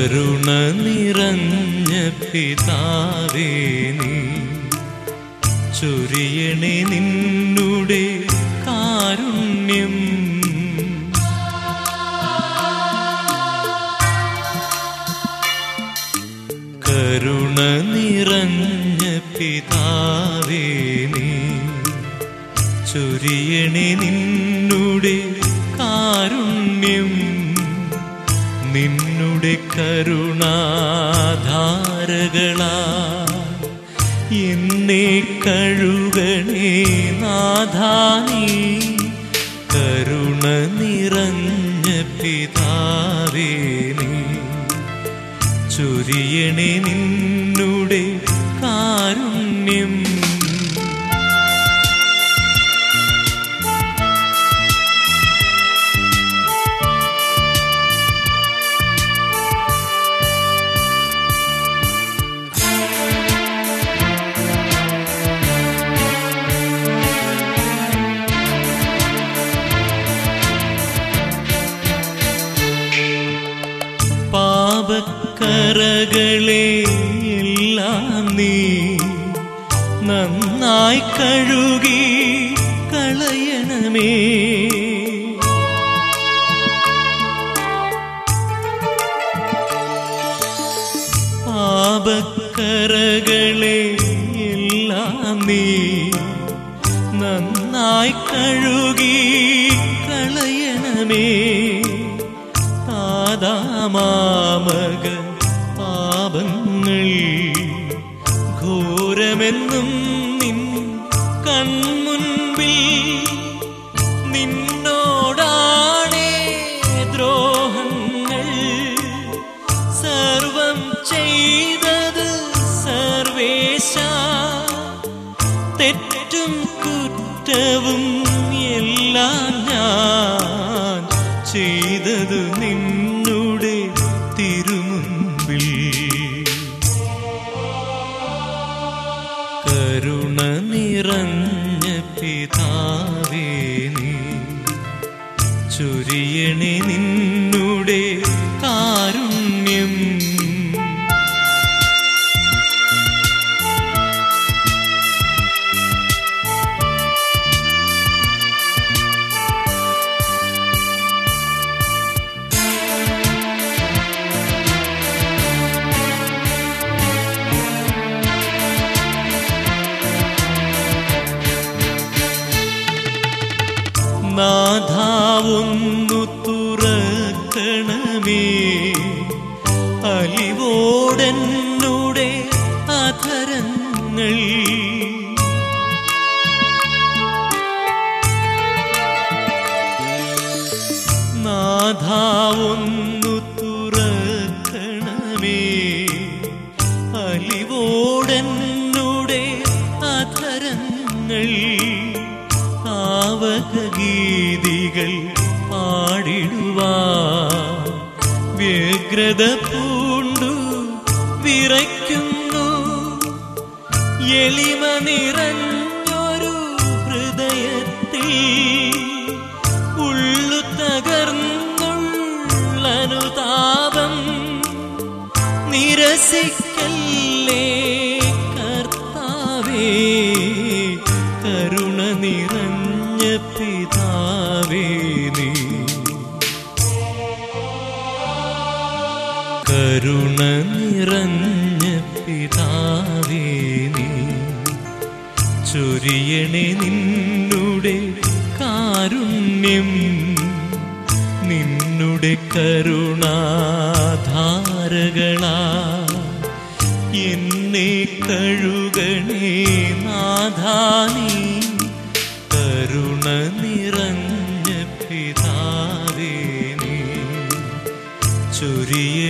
കരുണ നിറഞ്ഞ പിതാവേ നീ ചൊരിയണേ നിന്നുടെ കാരുണ്യം കരുണ നിറഞ്ഞ പിതാവേ നീ ചൊരിയണേ നിന്നുടെ കാരുണ്യം നിന്നുടെ കരുണാധാരകളാ എന്നെ കഴുകണേ നാഥാനീ കരുണ നിറഞ്ഞ പിതാവേ നീ ചൊരിയണേ നിന്നുടെ കാരുണ്യം പാപക്കറകളെ എല്ലാം നീ നന്നായി കഴുകി കളയണമേ പാപക്കറകളെ എല്ലാം നീ നന്നായി കഴുകി കളയണമേ താതാമാമക പാപങ്ങൾ ഘോരമെന്നും നിൻ കൺമുൻപിൽ നിന്നോടാണേ ദ്രോഹങ്ങൾ സർവം ചെയ്തത് സർവേശ തെറ്റും കുറ്റവും എല്ലാം ഞാൻ ചെയ്തത് നിന്നുടെ തിരുമുൻപിൽ കരുണ നിറഞ്ഞ പിതാവേ നീ ചൊരിയണേ നിന്നുടെ കാരുണ്യം നാഥാവൊന്നു തുറക്കണമേ അലിവോടെന്നുടെ അധരങ്ങൾ നാഥാവൊന്നു തുറക്കണമേ അലിവോടെന്നുടെ അധരങ്ങൾ ആവകഗീതികൾ പാടിടുവാ വ്യഗ്രത പൂണ്ടു വിറയ്ക്കുന്നു എളിമ നിറഞ്ഞൊരു ഹൃദയത്തിൽ ഉള്ളു തകർന്നുള്ളനുതാപം നിരസിക്കല്ലേ കർത്താവേ കരുണ നിറഞ്ഞ പിതാവേ നീ കരുണ നിറഞ്ഞ പിതാവേ നീ ചൊരിയണേ നിന്നുടെ കാരുണ്യം നിന്നുടെ കരുണാധാരകളാ എന്നെ കഴുകണേ നാഥാനീ കരുണ നിറഞ്ഞ പിതാവേ നീ ചൊരിയ